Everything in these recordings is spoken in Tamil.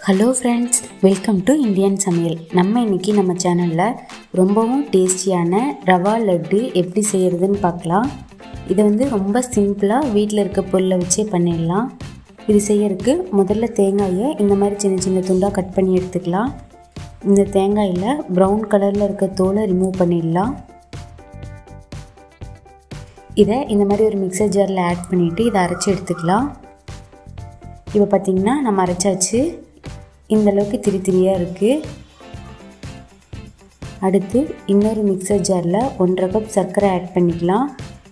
hello friends welcome to Indian சமையல் நம்ம இன்றைக்கி நம்ம சேனலில் ரொம்பவும் டேஸ்டியான ரவா லட்டு எப்படி செய்கிறதுன்னு பார்க்கலாம் இதை வந்து ரொம்ப சிம்பிளாக வீட்டில் இருக்க பொருளை வச்சே பண்ணிடலாம் இது செய்யறதுக்கு முதல்ல தேங்காயை இந்த மாதிரி சின்ன சின்ன துண்டாக கட் பண்ணி எடுத்துக்கலாம் இந்த தேங்காயில் ப்ரௌன் கலரில் இருக்க தோலை ரிமூவ் பண்ணிடலாம் இதை இந்த மாதிரி ஒரு மிக்சர் ஜாரில் ஆட் பண்ணிவிட்டு இதை அரைச்சி எடுத்துக்கலாம் இப்போ பார்த்திங்கன்னா நம்ம அரைச்சாச்சு இந்த அளவுக்கு திரி திரியாக இருக்குது அடுத்து இன்னொரு மிக்சர் ஜாரில் ஒன்றரை கப் சர்க்கரை ஆட் பண்ணிக்கலாம்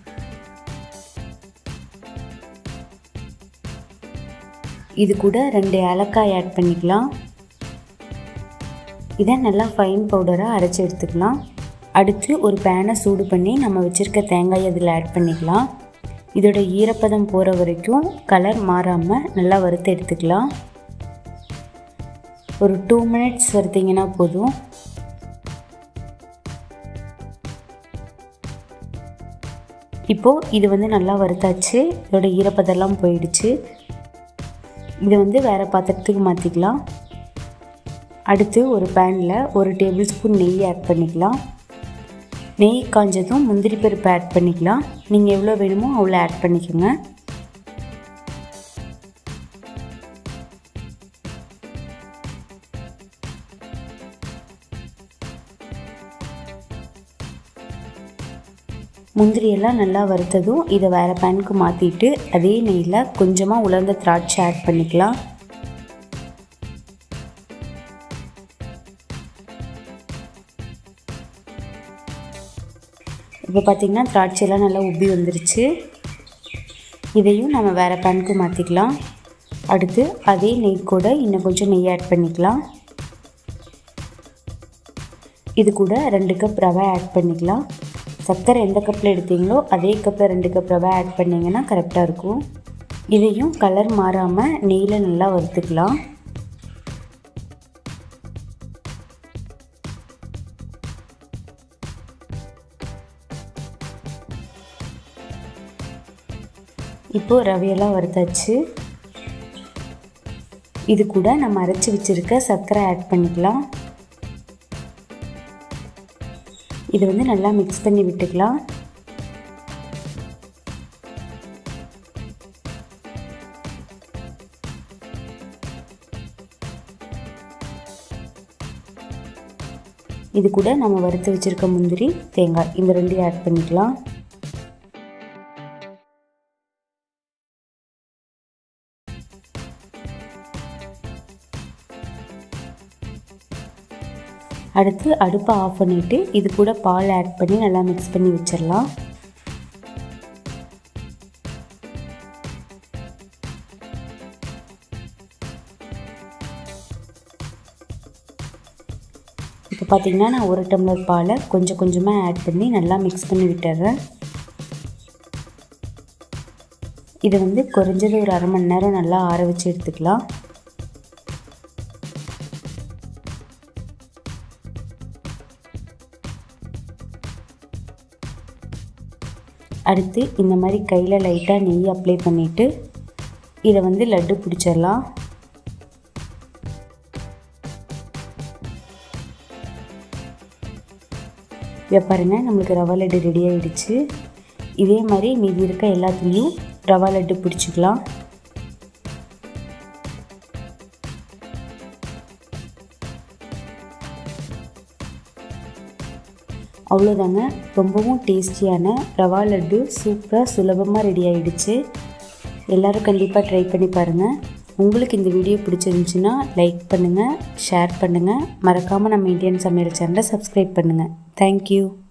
இது கூட ரெண்டு ஏலக்காய் ஆட் பண்ணிக்கலாம் இதை நல்லா ஃபைன் பவுடராக அரைச்சி எடுத்துக்கலாம் அடுத்து ஒரு பேனை சூடு பண்ணி நம்ம வச்சுருக்க தேங்காய் அதில் ஆட் பண்ணிக்கலாம் இதோட ஈரப்பதம் போகிற வரைக்கும் கலர் மாறாமல் நல்லா வறுத்து எடுத்துக்கலாம் ஒரு டூ மினிட்ஸ் வறுத்திங்கன்னா போதும் இப்போது இது வந்து நல்லா வறுத்தாச்சு இதோட ஈரப்பதெல்லாம் போயிடுச்சு இதை வந்து வேறு பாத்திரத்துக்கு மாற்றிக்கலாம் அடுத்து ஒரு பேனில் ஒரு டேபிள் ஸ்பூன் நெய் ஆட் பண்ணிக்கலாம் நெய் காஞ்சதும் முந்திரி பருப்பு ஆட் பண்ணிக்கலாம் நீங்கள் எவ்வளோ வேணுமோ அவ்வளோ ஆட் பண்ணிக்கோங்க முந்திரியெல்லாம் நல்லா வறுத்ததும் இதை வேறு பேனுக்கு மாற்றிட்டு அதே நெய்யில் கொஞ்சமாக உலர்ந்த திராட்சை ஆட் பண்ணிக்கலாம் இப்போ பார்த்திங்கன்னா திராட்சையெல்லாம் நல்லா உப்பி வந்துருச்சு இதையும் நம்ம வேறு பேனுக்கு மாற்றிக்கலாம் அடுத்து அதே நெய் கூட இன்னும் கொஞ்சம் நெய் ஆட் பண்ணிக்கலாம் இது கூட ரெண்டு கப் ரவை ஆட் பண்ணிக்கலாம் சர்க்கரை எந்த கப்பில் எடுத்தீங்களோ அதே கப்பில் ரெண்டு கப் ரவை ஆட் பண்ணிங்கன்னா கரெக்டாக இருக்கும் இதையும் கலர் மாறாமல் நெய்யில் நல்லா வறுத்துக்கலாம் இப்போது ரவையெல்லாம் வறுத்தாச்சு இது கூட நம்ம அரைச்சி வச்சுருக்க சர்க்கரை ஆட் பண்ணிக்கலாம் இதை வந்து நல்லா மிக்ஸ் பண்ணி விட்டுக்கலாம் இது கூட நம்ம வறுத்து வச்சுருக்க முந்திரி தேங்காய் இந்த ரெண்டையும் ஆட் பண்ணிக்கலாம் அடுத்து அடுப்பை ஆஃப் பண்ணிவிட்டு இது கூட பால் ஆட் பண்ணி நல்லா மிக்ஸ் பண்ணி வச்சிடலாம் இப்போ பார்த்திங்கன்னா நான் ஒரு டம்ளர் பாலை கொஞ்சம் கொஞ்சமாக ஆட் பண்ணி நல்லா மிக்ஸ் பண்ணி விட்டுறேன் இதை வந்து குறைஞ்சது ஒரு அரை மணி நேரம் நல்லா ஆற வச்சு எடுத்துக்கலாம் அடுத்து இந்த மாதிரி கையில் லைட்டாக நெய் அப்ளை பண்ணிவிட்டு இதை வந்து லட்டு பிடிச்சிடலாம் இதை பாருங்கள் நம்மளுக்கு ரவா லட்டு ரெடி ஆகிடுச்சு இதே மாதிரி மீதி இருக்க எல்லாத்துலேயும் ரவா லட்டு பிடிச்சிக்கலாம் அவ்வளோதாங்க ரொம்பவும் டேஸ்டியான ரவா லட்டு சூப்பராக சுலபமாக ரெடி ஆகிடுச்சு எல்லோரும் கண்டிப்பாக ட்ரை பண்ணி பாருங்கள் உங்களுக்கு இந்த வீடியோ பிடிச்சிருந்துச்சின்னா லைக் பண்ணுங்கள் ஷேர் பண்ணுங்கள் மறக்காமல் நம்ம இந்தியன் சமையல் சேனலை சப்ஸ்கிரைப் பண்ணுங்கள் தேங்க்யூ